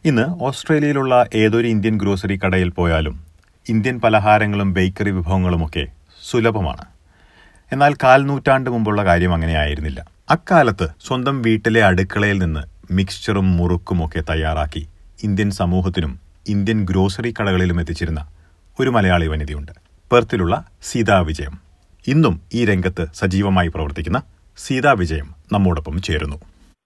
ഇന്ന് ഓസ്ട്രേലിയയിലുള്ള ഏതൊരു Indian grocery കടയിൽ പോയാലും ഇന്ത്യൻ പലഹാരങ്ങളും ബേക്കറി വിഭവങ്ങളുമൊക്കെ സുലഭമാണ് എന്നാൽ കാൽ നൂറ്റാണ്ട് മുമ്പുള്ള കാര്യം അങ്ങനെയായിരുന്നില്ല അക്കാലത്ത് സ്വന്തം വീട്ടിലെ അടുക്കളയിൽ നിന്ന് മിക്സ്ചറും മുറുക്കുമൊക്കെ തയ്യാറാക്കി ഇന്ത്യൻ സമൂഹത്തിനും ഇന്ത്യൻ ഗ്രോസറി കടകളിലും എത്തിച്ചിരുന്ന ഒരു മലയാളി വനിതയുണ്ട് പെർത്തിലുള്ള സീതാ വിജയം ഇന്നും ഈ രംഗത്ത് സജീവമായി പ്രവർത്തിക്കുന്ന സീതാ വിജയം നമ്മോടൊപ്പം ചേരുന്നു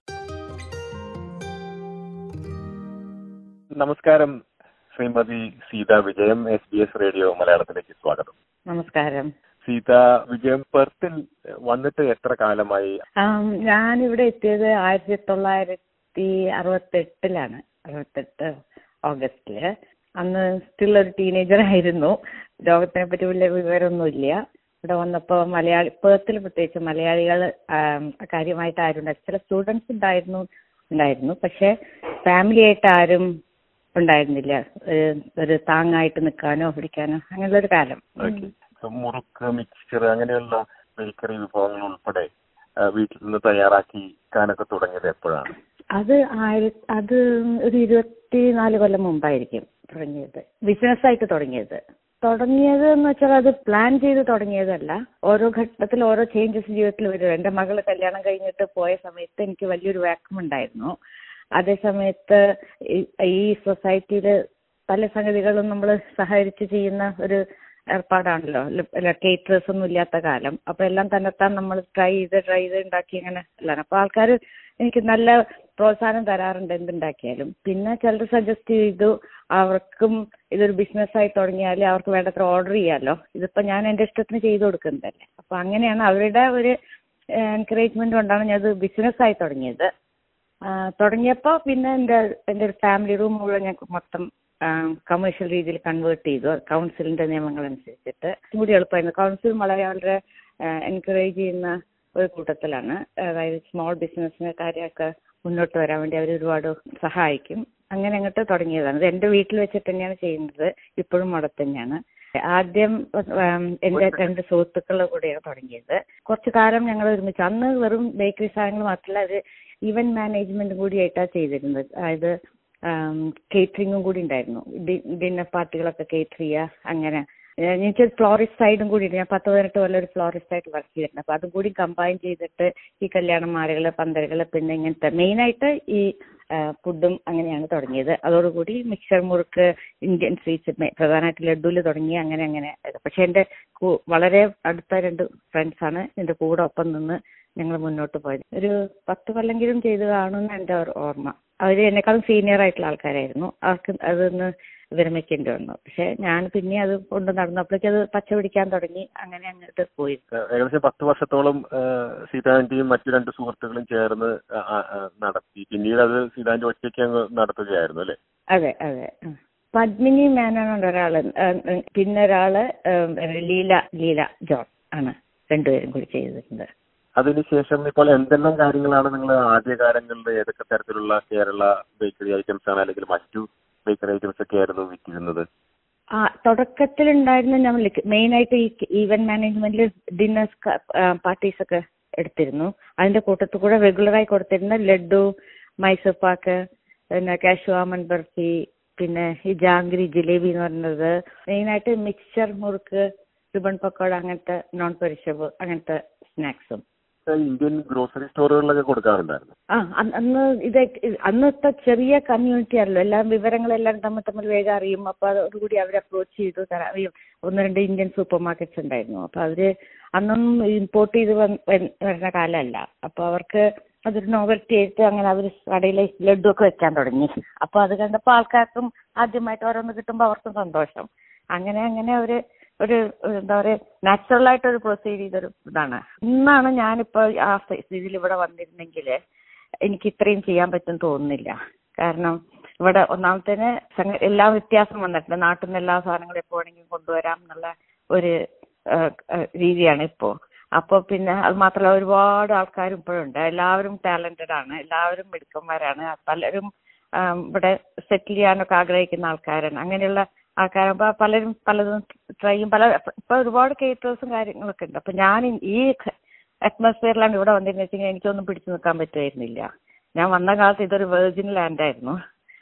നമസ്കാരം ശ്രീമതി സീത വിജയം എസ് ബി എസ് റേഡിയോ മലയാളത്തിലേക്ക് സ്വാഗതം നമസ്കാരം സീത വിജയം പെർത്തിൽ വന്നിട്ട് എത്ര കാലമായി ആം, ഞാനിവിടെ എത്തിയത് ആയിരത്തി തൊള്ളായിരത്തി അറുപത്തെട്ടിലാണ് അറുപത്തെട്ട് ഓഗസ്റ്റില് അന്ന് സ്റ്റിൽ ഒരു ടീനേജർ ആയിരുന്നു ലോകത്തിനെ പറ്റി വലിയ വിവരമൊന്നുമില്ല ഇവിടെ വന്നപ്പോ മലയാളി പേർത്തിൽ പ്രത്യേകിച്ച് മലയാളികൾ കാര്യമായിട്ട് ആരും ഉണ്ടായി ചില സ്റ്റുഡൻസ് ഉണ്ടായിരുന്നു ഉണ്ടായിരുന്നു പക്ഷെ ഫാമിലി ആയിട്ട് ആരും ഉണ്ടായിരുന്നില്ല ഒരു ഒരു താങ്ങായിട്ട് നിൽക്കാനോ പിടിക്കാനോ അങ്ങനെയുള്ള ഒരു കാലം ഓക്കെ. മുറുക്ക് മിക്സ്ചർ അങ്ങനെയുള്ള ബേക്കറി വിഭവങ്ങൾ ഉൾപ്പെടെ ആ, വീട്ടിൽ നിന്ന് തയ്യാറാക്കി കാനൊക്കെ തുടങ്ങിയത് എപ്പോഴാണ് അത് ആയിര അത് ഒരു ഇരുപത്തിനാല് കൊല്ലം മുമ്പായിരിക്കും തുടങ്ങിയത് ബിസിനസ് ആയിട്ട് തുടങ്ങിയത് തുടങ്ങിയത് എന്ന് വെച്ചാൽ അത് പ്ലാൻ ചെയ്ത് തുടങ്ങിയതല്ല ഓരോ ഘട്ടത്തിൽ ഓരോ ചേഞ്ചസ് ജീവിതത്തിൽ വരും എന്റെ മകള് കല്യാണം കഴിഞ്ഞിട്ട് പോയ സമയത്ത് എനിക്ക് വലിയൊരു വാക്കം ഉണ്ടായിരുന്നു അതേ സമയത്ത് ഈ- ഈ സൊസൈറ്റിയിൽ പല സംഗതികളും നമ്മൾ സഹകരിച്ച് ചെയ്യുന്ന ഒരു ഏർപ്പാടാണല്ലോ കേറ്റേഴ്സ് ഒന്നും ഇല്ലാത്ത കാലം അപ്പൊ എല്ലാം തന്നെത്താൻ നമ്മൾ ട്രൈ ചെയ്ത് ട്രൈ ചെയ്ത് ഉണ്ടാക്കി അങ്ങനെ എല്ലാം അപ്പൊ ആൾക്കാർ എനിക്ക് നല്ല പ്രോത്സാഹനം തരാറുണ്ട് എന്തുണ്ടാക്കിയാലും പിന്നെ ചിലർ സജസ്റ്റ് ചെയ്തു അവർക്കും ഇതൊരു ബിസിനസ് ആയി തുടങ്ങിയാൽ അവർക്ക് വേണ്ടത്ര ഓർഡർ ചെയ്യാമല്ലോ ഇതിപ്പോ ഞാൻ എന്റെ ഇഷ്ടത്തിന് ചെയ്തു കൊടുക്കുന്നതല്ലേ അപ്പൊ അങ്ങനെയാണ് അവരുടെ ഒരു എൻകറേജ്മെന്റ് കൊണ്ടാണ് ഞാൻ ഇത് ബിസിനസ് ആയി തുടങ്ങിയത് ആ, തുടങ്ങിയപ്പോ പിന്നെ എന്റെ എന്റെ ഒരു ഫാമിലി റൂം മുഴുവൻ ഞാൻ മൊത്തം കമേഴ്ഷ്യൽ രീതിയിൽ കൺവേർട്ട് ചെയ്തു കൗൺസിലിന്റെ നിയമങ്ങൾ അനുസരിച്ചിട്ട് കൂടി എളുപ്പമായിരുന്നു കൗൺസിൽ വളരെ വളരെ എൻകറേജ് ചെയ്യുന്ന ഒരു കൂട്ടത്തിലാണ് അതായത് സ്മോൾ ബിസിനസ്സിന് കാര്യമൊക്കെ മുന്നോട്ട് വരാൻ വേണ്ടി അവർ ഒരുപാട് സഹായിക്കും അങ്ങനെ അങ്ങോട്ട് തുടങ്ങിയതാണ് ഇത് എന്റെ വീട്ടിൽ വെച്ചിട്ട് തന്നെയാണ് ചെയ്യുന്നത് ഇപ്പോഴും അവിടെ തന്നെയാണ് ആദ്യം ഉം, എന്റെ രണ്ട് സുഹൃത്തുക്കളുടെ കൂടെയാണ് തുടങ്ങിയത് കുറച്ചു കാലം ഞങ്ങൾ ഒരുമിച്ച് അന്ന് വെറും ബേക്കറി സാധനങ്ങൾ മാത്രമല്ല ഒരു ഇവന്റ് മാനേജ്മെന്റും കൂടിയായിട്ടാണ് ചെയ്തിരുന്നത് അതായത് കേറ്ററിംഗും കൂടി ഉണ്ടായിരുന്നു ഡിന്നർ പാർട്ടികളൊക്കെ കേറ്റർ ചെയ്യുക അങ്ങനെ ഏഹ് എനിക്ക് ഫ്ലോറിസ്റ്റ് സൈഡും കൂടി ഉണ്ട് ഞാൻ പത്ത് പതിനെട്ട് കൊല്ലം ഒരു ഫ്ലോറിസ്റ്റ് ആയിട്ട് വർക്ക് ചെയ്തിട്ടുണ്ട് അപ്പൊ അതും കൂടി കമ്പൈൻ ചെയ്തിട്ട് ഈ കല്യാണമാലകള് പന്തലുകള് പിന്നെ ഇങ്ങനത്തെ മെയിൻ ആയിട്ട് ഈ ഫുഡും അങ്ങനെയാണ് തുടങ്ങിയത് അതോടുകൂടി മിക്സർ മുറുക്ക് ഇന്ത്യൻ സ്വീറ്റ്സ് പ്രധാനമായിട്ട് ലഡുല് തുടങ്ങി അങ്ങനെ അങ്ങനെ പക്ഷെ എന്റെ കൂ- വളരെ അടുത്ത രണ്ട് ഫ്രണ്ട്സ് ആണ് എന്റെ കൂടെ ഒപ്പം നിന്ന് ഞങ്ങൾ മുന്നോട്ട് പോയത് ഒരു പത്ത് കൊല്ലെങ്കിലും ചെയ്ത് കാണുമെന്ന് എന്റെ ഒരു ഓർമ്മ അവര് എന്നെക്കാളും സീനിയർ ആയിട്ടുള്ള ആൾക്കാരായിരുന്നു അവർക്ക് അതൊന്ന് വിരമിക്കേണ്ടി വന്നു പക്ഷെ ഞാൻ പിന്നെ അത് കൊണ്ട് നടന്നപ്പോഴേക്കും അത് പച്ച പിടിക്കാൻ തുടങ്ങി അങ്ങനെ അങ്ങോട്ട് പോയി ആ, ഏകദേശം പത്ത് വർഷത്തോളം ആ, സീതാന്റിയും മറ്റു രണ്ട് സുഹൃത്തുക്കളും ചേർന്ന് ആ, ആ, ആ, നടത്തി പിന്നീട് അത് സീതാന്റി ഒറ്റയ്ക്ക് അങ്ങ് നടത്തുകയായിരുന്നു അല്ലെ അതെ അതെ ഉം. പത്മിനി മേനോനുണ്ട് ഒരാള് ഉം, ഉം, പിന്നെ ഒരാള് ഉം, ലീല ലീല ജോൺ ആണ് രണ്ടുപേരും കൂടി ചെയ്തിട്ടുണ്ട് അതിനുശേഷം ഇപ്പോൾ എന്തെല്ലാം കാര്യങ്ങളാണ് നിങ്ങൾ ആദ്യകാലങ്ങളിൽ ഏതൊക്കെ തരത്തിലുള്ള കേരള ബേക്കറി ഐറ്റംസ് ആണ് അല്ലെങ്കിൽ മറ്റു ബേക്കറി ഐറ്റംസ് ഒക്കെ ആയിരുന്നു വിറ്റിരുന്നത് ആ തുടക്കത്തിലുണ്ടായിരുന്ന നമ്മൾ മെയിൻ ആയിട്ട് ഈ ഈവന്റ് മാനേജ്മെന്റിൽ ഡിന്നേഴ്സ് പാർട്ടീസ് ഒക്കെ എടുത്തിരുന്നു അതിന്റെ കൂട്ടത്തിൽ കൂടെ റെഗുലറായി കൊടുത്തിരുന്ന ലഡു മൈസൂർ പാക്ക് പിന്നെ കാശു ആമൺ ബർഫി പിന്നെ ഈ ജാംഗ്രി ജിലേബി എന്ന് പറയുന്നത് മെയിൻ ആയിട്ട് മിക്സ്ചർ മുറുക്ക് റിബൺ പക്കോട അങ്ങനത്തെ നോൺ പെരിഷബിൾ അങ്ങനത്തെ സ്നാക്സും ഇന്ത്യൻ ഗ്രോസറി സ്റ്റോറുകളിലൊക്കെ കൊടുക്കാറുണ്ടായിരുന്നു ആ അന്ന് അന്ന് ഇത് അന്നത്തെ ചെറിയ കമ്മ്യൂണിറ്റി ആണല്ലോ എല്ലാ വിവരങ്ങളെല്ലാം തമ്മിൽ തമ്മിൽ വേഗം അറിയും അപ്പൊ അതോടുകൂടി അവരെ അപ്രോച്ച് ചെയ്തു തരാ- ഈ ഒന്ന് രണ്ട് ഇന്ത്യൻ സൂപ്പർ മാർക്കറ്റ്സ് ഉണ്ടായിരുന്നു അപ്പൊ അവര് അന്നൊന്നും ഇമ്പോർട്ട് ചെയ്ത് വന്ന് വന്ന് വരുന്ന കാലമല്ല അപ്പൊ അവർക്ക് അതൊരു നോവൽറ്റി ആയിട്ട് അങ്ങനെ അവർ കടയിൽ ലഡു ഒക്കെ വെക്കാൻ തുടങ്ങി അപ്പൊ അത് കണ്ടപ്പോ ആൾക്കാർക്കും ആദ്യമായിട്ട് ഓരോന്ന് കിട്ടുമ്പോൾ അവർക്കും സന്തോഷം അങ്ങനെ അങ്ങനെ അവര് ഒരു ഒരു എന്താ പറയാ നാച്ചുറൽ ആയിട്ട് ഒരു പ്രൊസീഡ് ചെയ്തൊരു ഇതാണ് ഇന്നാണ് ഞാനിപ്പോ ആ സ്ഥിതിയിൽ ഇവിടെ വന്നിരുന്നെങ്കിൽ എനിക്ക് ഇത്രയും ചെയ്യാൻ പറ്റും തോന്നുന്നില്ല കാരണം ഇവിടെ ഒന്നാമത്തേന് സംഗ- എല്ലാ വ്യത്യാസം വന്നിട്ടുണ്ട് നാട്ടിൽ നിന്ന് എല്ലാ സാധനങ്ങളും എപ്പോ വേണമെങ്കിലും കൊണ്ടുവരാം എന്നുള്ള ഒരു ആ, ആ, രീതിയാണ് ഇപ്പോ അപ്പൊ പിന്നെ അത് മാത്രമല്ല ഒരുപാട് ആൾക്കാരും ഇപ്പോഴുണ്ട് എല്ലാവരും ടാലന്റഡ് ആണ് എല്ലാവരും മിടുക്കന്മാരാണ് പലരും ആ, ഇവിടെ സെറ്റിൽ ചെയ്യാനൊക്കെ ആഗ്രഹിക്കുന്ന ആൾക്കാരാണ് അങ്ങനെയുള്ള ആൾക്കാരാകുമ്പോ പലരും പലതും ട്രൈ ചെയ്യും പല ഇപ്പൊ ഒരുപാട് കേറ്റേഴ്സും കാര്യങ്ങളൊക്കെ ഉണ്ട് അപ്പൊ ഞാൻ ഈ അറ്റ്മോസ്ഫിയറിലാണ് ഇവിടെ വന്നിരുന്നത് വെച്ചെങ്കിൽ എനിക്കൊന്നും പിടിച്ചു നിൽക്കാൻ പറ്റുമായിരുന്നില്ല ഞാൻ വന്ന കാലത്ത് ഇതൊരു വെർജിൻ ലാൻഡ് ആയിരുന്നു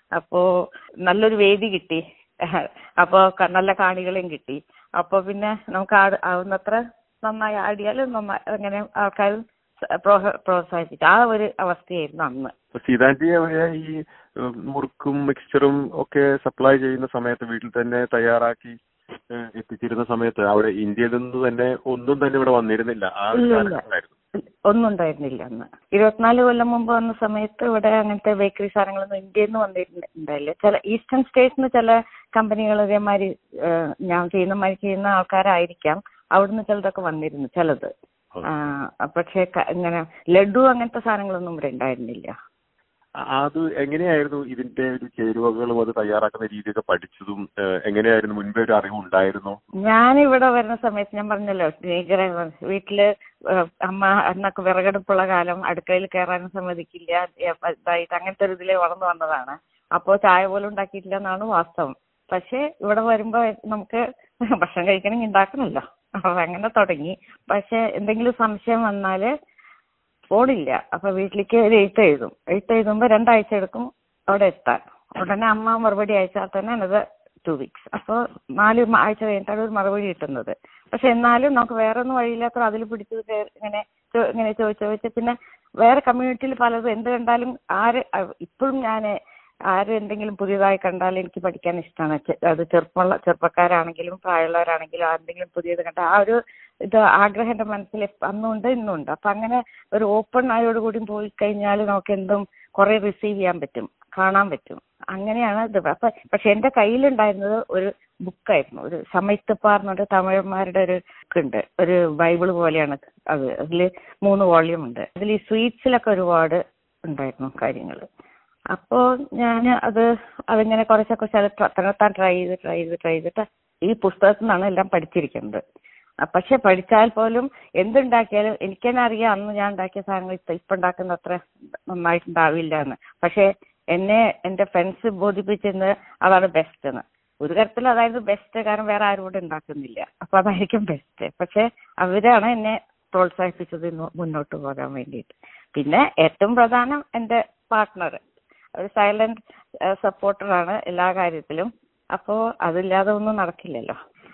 അപ്പോ നല്ലൊരു വേദി കിട്ടി അപ്പോ ക- നല്ല കാണികളെയും കിട്ടി അപ്പൊ പിന്നെ നമുക്ക് ആട്- ആവുന്നത്ര നന്നായി ആടിയാൽ നന്നായി അങ്ങനെ ആൾക്കാർ പ്രോത്സാഹിപ്പിച്ചു ആ ഒരു അവസ്ഥയായിരുന്നു അന്ന് അപ്പൊ സീതാന്റി അവിടെ ഈ ഉം, മുറുക്കും മിക്സ്ചറും ഒക്കെ സപ്ലൈ ചെയ്യുന്ന സമയത്ത് വീട്ടിൽ തന്നെ തയ്യാറാക്കി ഏഹ്, എത്തിച്ചിരുന്ന സമയത്ത് അവിടെ ഇന്ത്യയിൽ നിന്ന് തന്നെ ഒന്നും തന്നെ ഇവിടെ വന്നിരുന്നില്ല ആ ഒരു ഇല്ല, ഇല്ല. കാലഘട്ടത്തിലായിരുന്നു ഒന്നും ഉണ്ടായിരുന്നില്ല അന്ന് ഇരുപത്തിനാല് കൊല്ലം മുമ്പ് വന്ന സമയത്ത് ഇവിടെ അങ്ങനത്തെ ബേക്കറി സാധനങ്ങളൊന്നും ഇന്ത്യയിൽ നിന്ന് വന്നിട്ടുണ്ടായില്ല ചില ഈസ്റ്റേൺ സ്റ്റേറ്റ്സിന് ചില കമ്പനികൾ ഇതേമാതിരി ഏഹ്, ഞാൻ ചെയ്യുന്ന മാതിരി ചെയ്യുന്ന ആൾക്കാരായിരിക്കാം അവിടുന്ന് ചിലതൊക്കെ വന്നിരുന്നു ചിലത് ആ, പക്ഷേ ക- ഇങ്ങനെ ലഡു അങ്ങനത്തെ സാധനങ്ങളൊന്നും ഇവിടെ ഉണ്ടായിരുന്നില്ല ആ- അത് എങ്ങനെയായിരുന്നു ഇതിന്റെ ഒരു ചേരുവകളും അത് തയ്യാറാക്കുന്ന രീതിയൊക്കെ പഠിച്ചതും ഏഹ്, എങ്ങനെയായിരുന്നു മുൻപേ ഒരു അറിവ് ഉണ്ടായിരുന്നോ ഞാൻ ഇവിടെ വരുന്ന സമയത്ത് ഞാൻ പറഞ്ഞല്ലോ ഭീകര വീട്ടില് ഏഹ് അമ്മ അന്നൊക്കെ വിറകടുപ്പുള്ള കാലം അടുക്കളയിൽ കയറാനും സമ്മതിക്കില്ല ഏഹ് ഇതായിട്ട് അങ്ങനത്തെ ഒരു ഇതിലെ വളർന്നു വന്നതാണ് അപ്പോ ചായ പോലും ഉണ്ടാക്കിയിട്ടില്ല എന്നാണ് വാസ്തവം പക്ഷെ ഇവിടെ വരുമ്പോ നമുക്ക് ഭക്ഷണം കഴിക്കണമെങ്കിൽ ഉണ്ടാക്കണമല്ലോ അപ്പൊ അങ്ങനെ തുടങ്ങി പക്ഷെ എന്തെങ്കിലും സംശയം വന്നാല് ഫോണില്ല അപ്പൊ വീട്ടിലേക്ക് ഒരു എഴുത്ത് എഴുതും എഴുത്ത് എഴുതുമ്പോ രണ്ടാഴ്ച എടുക്കും അവിടെ എത്താൻ ഉടനെ അമ്മ മറുപടി അയച്ചാൽ തന്നെ അത് ടു വീക്സ് അപ്പോൾ നാല് മ- ആഴ്ച കഴിഞ്ഞിട്ടാണ് ഒരു മറുപടി കിട്ടുന്നത് പക്ഷെ എന്നാലും നമുക്ക് വേറെ ഒന്നും വഴിയില്ലാത്ത അതിൽ പിടിച്ച് കേ- ഇങ്ങനെ ചോ- ഇങ്ങനെ ചോദിച്ച് ചോദിച്ച് പിന്നെ വേറെ കമ്മ്യൂണിറ്റിയിൽ പലതും എന്ത് കണ്ടാലും ആര് അഹ് ഇപ്പോഴും ഞാൻ ആര് എന്തെങ്കിലും പുതിയതായി കണ്ടാൽ എനിക്ക് പഠിക്കാൻ ഇഷ്ടമാണ് ചെ- അത് ചെറുപ്പമുള്ള ചെറുപ്പക്കാരാണെങ്കിലും പ്രായമുള്ളവരാണെങ്കിലും എന്തെങ്കിലും പുതിയത് കണ്ട ആ ഒരു ഇത് ആഗ്രഹം എന്റെ മനസ്സിൽ എപ്പ- അന്നുണ്ട് ഇന്നുണ്ട് അപ്പൊ അങ്ങനെ ഒരു ഓപ്പൺ ആയോടുകൂടി പോയി കഴിഞ്ഞാൽ നമുക്ക് എന്തും കുറെ റിസീവ് ചെയ്യാൻ പറ്റും കാണാൻ പറ്റും അങ്ങനെയാണ് ഇത് അപ്പൊ പക്ഷെ എന്റെ കയ്യിലുണ്ടായിരുന്നത് ഒരു ബുക്കായിരുന്നു ഒരു സമയത്തുപ്പാർ എന്ന് പറഞ്ഞ തമിഴന്മാരുടെ ഒരു ഉണ്ട് ഒരു ബൈബിൾ പോലെയാണ് അത് അതിൽ മൂന്ന് വോള്യൂം ഉണ്ട് അതിൽ ഈ സ്വീറ്റ്സിലൊക്കെ ഒരുപാട് ഉണ്ടായിരുന്നു കാര്യങ്ങൾ അപ്പോ ഞാൻ അത് അതിങ്ങനെ കുറച്ചൊക്കെ ചില തന്നെത്താൻ ട്രൈ ചെയ്ത് ട്രൈ ചെയ്ത് ട്രൈ ചെയ്തിട്ട് ഈ പുസ്തകത്തിൽ നിന്നാണ് എല്ലാം പഠിച്ചിരിക്കുന്നത് ആ, പക്ഷെ പഠിച്ചാൽ പോലും എന്തുണ്ടാക്കിയാലും എനിക്ക് തന്നെ അറിയാം അന്ന് ഞാൻ ഉണ്ടാക്കിയ സാധനങ്ങൾ ഇപ്പൊ ഇപ്പൊ ഉണ്ടാക്കുന്ന അത്ര നന്നായിട്ടുണ്ടാവില്ല എന്ന് പക്ഷെ എന്നെ എന്റെ ഫ്രണ്ട്സ് ബോധിപ്പിച്ചിരുന്നത് അതാണ് ബെസ്റ്റ് എന്ന് ഒരു തരത്തിൽ അതായത് ബെസ്റ്റ് കാരണം വേറെ ആരും കൂടെ ഉണ്ടാക്കുന്നില്ല അപ്പൊ അതായിരിക്കും ബെസ്റ്റ് പക്ഷെ അവരാണ് എന്നെ പ്രോത്സാഹിപ്പിച്ചത് ഇന്ന് മുന്നോട്ട് പോകാൻ വേണ്ടിയിട്ട് പിന്നെ ഏറ്റവും പ്രധാനം എന്റെ പാർട്ട്ണർ ഒരു സൈലന്റ് സപ്പോർട്ടറാണ് എല്ലാ കാര്യത്തിലും അപ്പോ അതില്ലാതെ ഒന്നും നടക്കില്ലല്ലോ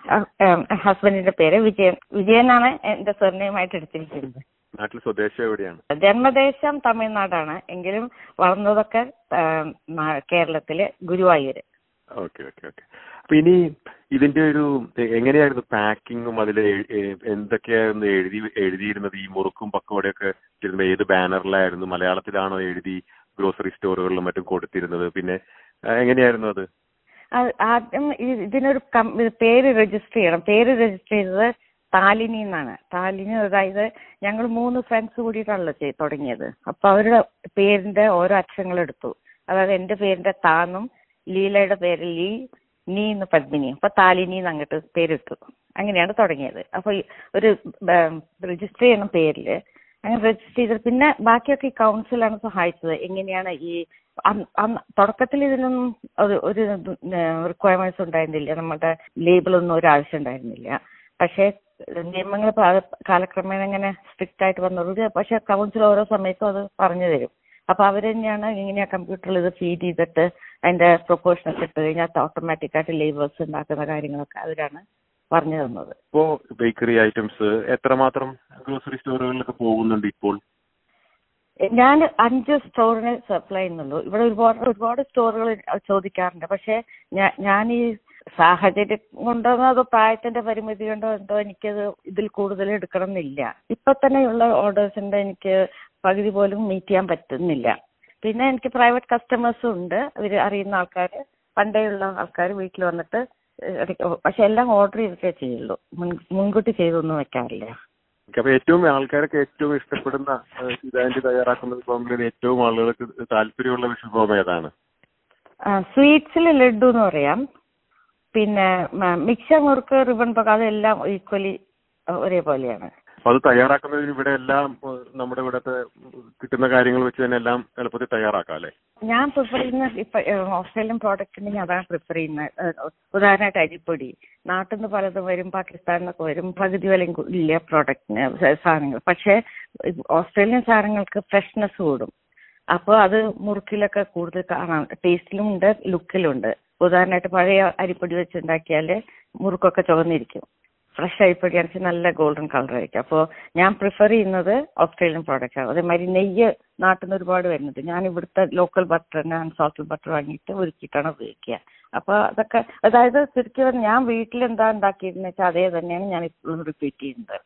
ഹസ്ബൻഡിന്റെ പേര് വിജയൻ വിജയനാണ് എന്റെ സർനെയിമായിട്ട് എടുത്തിരിക്കുന്നത് നാട്ടിൽ സ്വദേശം എവിടെയാണ് ജന്മദേശം തമിഴ്നാടാണ് എങ്കിലും വളർന്നതൊക്കെ ആ, നാ- കേരളത്തില് ഗുരുവായൂര് ഓക്കെ ഓക്കെ ഓക്കെ അപ്പൊ ഇനി ഇതിന്റെ ഒരു എ- എങ്ങനെയായിരുന്നു പാക്കിങ്ങും അതിൽ എന്തൊക്കെയായിരുന്നു എഴുതി എഴുതിയിരുന്നത് ഈ മുറുക്കും പക്കോടയൊക്കെ ഇട്ടിരുന്നത് ഏത് ബാനറിലായിരുന്നു മലയാളത്തിലാണോ എഴുതി ഗ്രോസറി സ്റ്റോറുകളിലും മറ്റും കൊടുത്തിരുന്നത് പിന്നെ ആ, എങ്ങനെയായിരുന്നു അത് അത് ആദ്യം ഈ- ഇതിനൊരു കം- ഇത് പേര് രജിസ്റ്റർ ചെയ്യണം പേര് രജിസ്റ്റർ ചെയ്തത് താലിനി എന്നാണ് താലിനി അതായത് ഞങ്ങൾ മൂന്ന് ഫ്രണ്ട്സ് കൂടിയിട്ടാണല്ലോ ചെയ്- തുടങ്ങിയത് അപ്പൊ അവരുടെ പേരിന്റെ ഓരോ അക്ഷരങ്ങൾ എടുത്തു അതായത് എന്റെ പേരിന്റെ താന്നും ലീലയുടെ പേര് ലീ നീ എന്ന് പത്മിനി അപ്പൊ താലിനി എന്ന് അങ്ങോട്ട് പേരിട്ടു അങ്ങനെയാണ് തുടങ്ങിയത് അപ്പൊ ഈ ഒരു രജിസ്റ്റർ ചെയ്യണം പേരില് അങ്ങനെ രജിസ്റ്റർ ചെയ്ത് പിന്നെ ബാക്കിയൊക്കെ ഈ കൗൺസിലാണ് സഹായിച്ചത് എങ്ങനെയാണ് ഈ അന്ന് അന്ന് തുടക്കത്തിൽ ഇതിനൊന്നും ഒരു ഒരു റിക്വയർമെന്റ്സ് ഉണ്ടായിരുന്നില്ല നമ്മുടെ ലേബിളൊന്നും ഒരു ആവശ്യം ഉണ്ടായിരുന്നില്ല പക്ഷേ നിയമങ്ങൾ കാലക്രമേണ ഇങ്ങനെ സ്ട്രിക്റ്റ് ആയിട്ട് വന്നത് പക്ഷെ കൗൺസിൽ ഓരോ സമയത്തും അത് പറഞ്ഞു തരും അപ്പൊ അവര് തന്നെയാണ് ഇങ്ങനെ കമ്പ്യൂട്ടറിൽ ഇത് ഫീഡ് ചെയ്തിട്ട് അതിന്റെ പ്രൊപ്പോർഷൻസ് ഇട്ട് കഴിഞ്ഞാൽ ഓട്ടോമാറ്റിക് ആയിട്ട് ലേബേഴ്സ് ഉണ്ടാക്കുന്ന കാര്യങ്ങളൊക്കെ അവരാണ് പറഞ്ഞു തന്നത് ഇപ്പോ ബേക്കറി ഐറ്റംസ് എത്രമാത്രം ഗ്രോസറി സ്റ്റോറുകളിലൊക്കെ പോകുന്നുണ്ട് ഇപ്പോൾ ഞാൻ അഞ്ച് സ്റ്റോറിന് സപ്ലൈ ചെയ്യുന്നുള്ളൂ ഇവിടെ ഒരുപാട് ഒരുപാട് സ്റ്റോറുകൾ ചോദിക്കാറുണ്ട് പക്ഷെ ഞാ- ഞാൻ ഈ സാഹചര്യം കൊണ്ടോ അതോ പ്രായത്തിന്റെ പരിമിതി കൊണ്ടോ എന്തോ എനിക്കത് ഇതിൽ കൂടുതൽ എടുക്കണം എന്നില്ല ഇപ്പൊ തന്നെയുള്ള ഓർഡേഴ്സിന്റെ എനിക്ക് പകുതി പോലും മീറ്റ് ചെയ്യാൻ പറ്റുന്നില്ല പിന്നെ എനിക്ക് പ്രൈവറ്റ് കസ്റ്റമേഴ്സും ഉണ്ട് അവര് അറിയുന്ന ആൾക്കാർ പണ്ടേയുള്ള ആൾക്കാർ വീട്ടിൽ വന്നിട്ട് ഇടയ്ക്ക് പക്ഷെ എല്ലാം ഓർഡർ ചെയ്തിട്ടേ ചെയ്യുള്ളൂ മുൻ- മുൻകൂട്ടി ചെയ്തൊന്നും വെക്കാറില്ല അപ്പൊ ഏറ്റവും ആൾക്കാരൊക്കെ ഏറ്റവും ഇഷ്ടപ്പെടുന്ന ഇതാൻഡ് തയ്യാറാക്കുന്ന വിഭവങ്ങളിൽ ഏറ്റവും ആളുകൾക്ക് താല്പര്യമുള്ള വിഭവം ഏതാണ് സ്വീറ്റ്സിൽ ലഡു എന്ന് പറയാം പിന്നെ മിക്സർ മുറുക്ക് റിബൺ പക അതെല്ലാം ഈക്വലി ഒരേപോലെയാണ് അപ്പൊ അത് തയ്യാറാക്കുന്നതിന് ഇവിടെ എല്ലാം ഏഹ്, നമ്മുടെ ഇവിടത്തെ കിട്ടുന്ന കാര്യങ്ങൾ വെച്ച് തന്നെ എല്ലാം എളുപ്പത്തിൽ തയ്യാറാക്കാം അല്ലെ ഞാൻ പ്രിഫർ ചെയ്യുന്ന ഇപ്പൊ ഏഹ്, ഓസ്ട്രേലിയൻ പ്രോഡക്റ്റ് ഉണ്ടെങ്കിൽ അതാണ് പ്രിഫർ ചെയ്യുന്നത് ഏഹ്, ഉദാഹരണമായിട്ട് അരിപ്പൊടി നാട്ടിൽ നിന്ന് പലതും വരും പാകിസ്ഥാനിൽ നിന്നൊക്കെ വരും പകുതി വിലയും കു- ഇല്ല പ്രോഡക്റ്റിന് സാധനങ്ങൾ പക്ഷേ ഓസ്ട്രേലിയൻ സാധനങ്ങൾക്ക് ഫ്രഷ്നെസ് കൂടും അപ്പോൾ അത് മുറുക്കിലൊക്കെ കൂടുതൽ കാണാം ടേസ്റ്റിലും ഉണ്ട് ലുക്കിലും ഉണ്ട് ഉദാഹരണമായിട്ട് പഴയ അരിപ്പൊടി വെച്ചുണ്ടാക്കിയാൽ മുറുക്കൊക്കെ ചുവന്നിരിക്കും ഫ്രഷ് അരിപ്പൊടി അരച്ച് നല്ല ഗോൾഡൻ കളർ ആയിരിക്കും അപ്പോൾ ഞാൻ പ്രിഫർ ചെയ്യുന്നത് ഓസ്ട്രേലിയൻ പ്രോഡക്റ്റ് ആണ് അതേമാതിരി നെയ്യ് നാട്ടിൽ നിന്ന് ഒരുപാട് വരുന്നുണ്ട് ഞാൻ ഇവിടുത്തെ ലോക്കൽ ബട്ടർ തന്നെ അൺസോൾട്ടഡ് ബട്ടർ വാങ്ങിയിട്ട് ഒരുക്കിയിട്ടാണ് ഉപയോഗിക്കുക അപ്പോൾ അതൊക്കെ അതായത് ശരിക്കും ഞാൻ വീട്ടിൽ എന്താ ഉണ്ടാക്കിയിരുന്നത് വെച്ചാൽ അതേ തന്നെയാണ് ഞാൻ ഇപ്പോഴും റിപ്പീറ്റ് ചെയ്യുന്നത്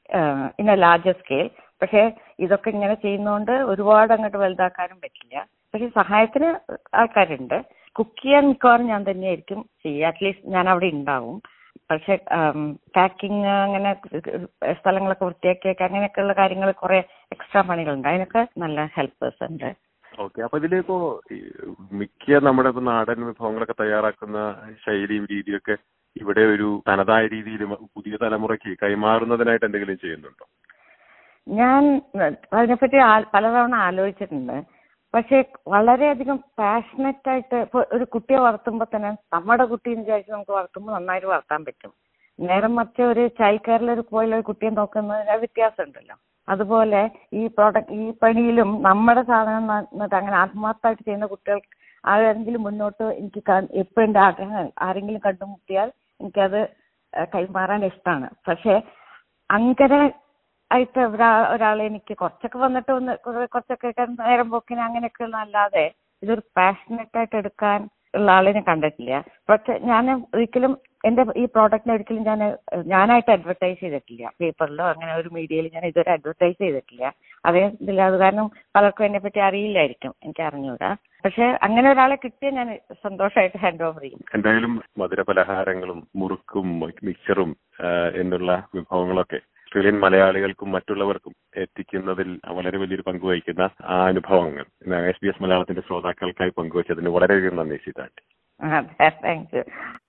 ഇൻ എ ലാർജർ സ്കെയിൽ പക്ഷേ ഇതൊക്കെ ഇങ്ങനെ ചെയ്യുന്നതുകൊണ്ട് ഒരുപാട് അങ്ങോട്ട് വലുതാക്കാനും പറ്റില്ല പക്ഷെ സഹായത്തിന് ആൾക്കാരുണ്ട് കുക്ക് ചെയ്യാൻ മിക്കവാറും ഞാൻ തന്നെയായിരിക്കും ചെയ്യുക അറ്റ്ലീസ്റ്റ് ഞാൻ അവിടെ ഉണ്ടാവും പക്ഷെ പാക്കിങ് അങ്ങനെ സ്ഥലങ്ങളൊക്കെ വൃത്തിയാക്കിയൊക്കെ അങ്ങനെയൊക്കെയുള്ള കാര്യങ്ങൾ കുറെ എക്സ്ട്രാ പണികളുണ്ട് അതിനൊക്കെ നല്ല ഹെൽപ്പേഴ്സ് ഉണ്ട് ഓക്കെ അപ്പൊ ഇതിലിപ്പോ ഈ മിക്ക നമ്മുടെ ഇപ്പൊ നാടൻ വിഭവങ്ങളൊക്കെ തയ്യാറാക്കുന്ന ശൈലിയും രീതിയൊക്കെ ഇവിടെ ഒരു തനതായ രീതിയിൽ പുതിയ തലമുറയ്ക്ക് കൈമാറുന്നതിനായിട്ട് എന്തെങ്കിലും ചെയ്യുന്നുണ്ടോ ഞാൻ അതിനെപ്പറ്റി ആ- പലതവണ ആലോചിച്ചിട്ടുണ്ട് പക്ഷെ വളരെയധികം പാഷനറ്റ് ആയിട്ട് ഇപ്പൊ ഒരു കുട്ടിയെ വളർത്തുമ്പോൾ തന്നെ നമ്മുടെ കുട്ടി എന്ന് വിചാരിച്ച് നമുക്ക് വളർത്തുമ്പോൾ നന്നായിട്ട് വളർത്താൻ പറ്റും നേരം മറിച്ച് ഒരു ചായക്കാരിൽ ഒരു പോയില്ല ഒരു കുട്ടിയെ നോക്കുന്നതിന് വ്യത്യാസം ഉണ്ടല്ലോ അതുപോലെ ഈ പ്രോഡക്റ്റ് ഈ പണിയിലും നമ്മുടെ സാധനം എന്നിട്ട് അങ്ങനെ ആത്മാർത്ഥമായിട്ട് ചെയ്യുന്ന കുട്ടികൾ ആരെങ്കിലും മുന്നോട്ട് എനിക്ക് എപ്പോഴും എൻ്റെ ആഗ്രഹം ആരെങ്കിലും കണ്ടുമുട്ടിയാൽ എനിക്കത് ഏഹ് കൈമാറാൻ ഇഷ്ടമാണ് പക്ഷെ അങ്ങനെ ആയിട്ട് ഒരാ ഒരാളെ എനിക്ക് കുറച്ചൊക്കെ വന്നിട്ട് ഒന്ന് കുറെ- കുറച്ചൊക്കെ ഒക്കെ നേരം പോക്കിന് അങ്ങനെയൊക്കെ അല്ലാതെ ഇതൊരു പാഷനറ്റ് ആയിട്ട് എടുക്കാൻ ഉള്ള ആളെ ഞാൻ കണ്ടിട്ടില്ല പക്ഷെ ഞാൻ ഒരിക്കലും എന്റെ ഈ പ്രോഡക്റ്റിനെ ഒരിക്കലും ഞാൻ ഞാനായിട്ട് അഡ്വർടൈസ് ചെയ്തിട്ടില്ല പേപ്പറിലോ അങ്ങനെ ഒരു മീഡിയയിൽ ഞാൻ ഇതുവരെ അഡ്വർടൈസ് ചെയ്തിട്ടില്ല അതേ ഇതില്ല അത് കാരണം പലർക്കും എന്നെ പറ്റി അറിയില്ലായിരിക്കും എനിക്ക് അറിഞ്ഞൂടാ പക്ഷെ അങ്ങനെ ഒരാളെ കിട്ടിയ ഞാൻ സന്തോഷമായിട്ട് ഹാൻഡ് ഓവർ ചെയ്യും എന്തായാലും മധുര പലഹാരങ്ങളും മുറുക്കും മിക്സറും ആ, എന്നുള്ള വിഭവങ്ങളൊക്കെ ഓസ്ട്രേലിയൻ മലയാളികൾക്കും മറ്റുള്ളവർക്കും എത്തിക്കുന്നതിൽ വളരെ വലിയൊരു പങ്ക് വഹിക്കുന്ന ആ അനുഭവങ്ങൾ എസ് ബി എസ് മലയാളത്തിന്റെ ശ്രോതാക്കൾക്കായി പങ്കുവച്ചതിന് വളരെയധികം നന്ദി സീതാണ്ടി താങ്ക് യു